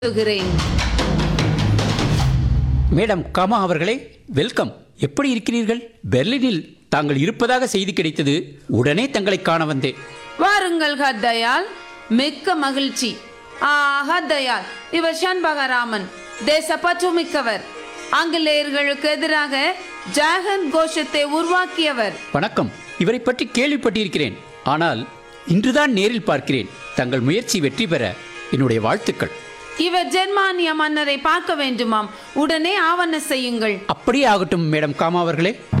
எழுதுகிறேன் madam gamma அவர்களே welcome எப்படி இருக்கிறீர்கள் பெர்லினில் தாங்கள் இருப்பதாக செய்தி கிடைத்தது உடனே தங்களை காண வந்தேன் வாருங்கள் ஹத்தயால் மிக்க மகிழ்ச்சி ஆ ஹத்தயால் இவர் சண்பகராமன் தேசப்பற்று மிக்கவர் ஆங்கிலேயர்களுக்கு எதிராக ஜாகன் கோஷத்தை உருவாக்கியவர் வணக்கம் இவரை பற்றி கேள்விப்பட்டிருக்கிறேன் ஆனால் இன்றுதான் நேரில் பார்க்கிறேன் தங்கள் முயற்சி வெற்றி பெற என்னுடைய வாழ்த்துக்கள் இவர் ஜெர்மானிய மன்னரை பார்க்க வேண்டுமாம் உடனே ஆவண செய்யுங்கள் அப்படியே ஆகட்டும் மேடம் காமா அவர்களே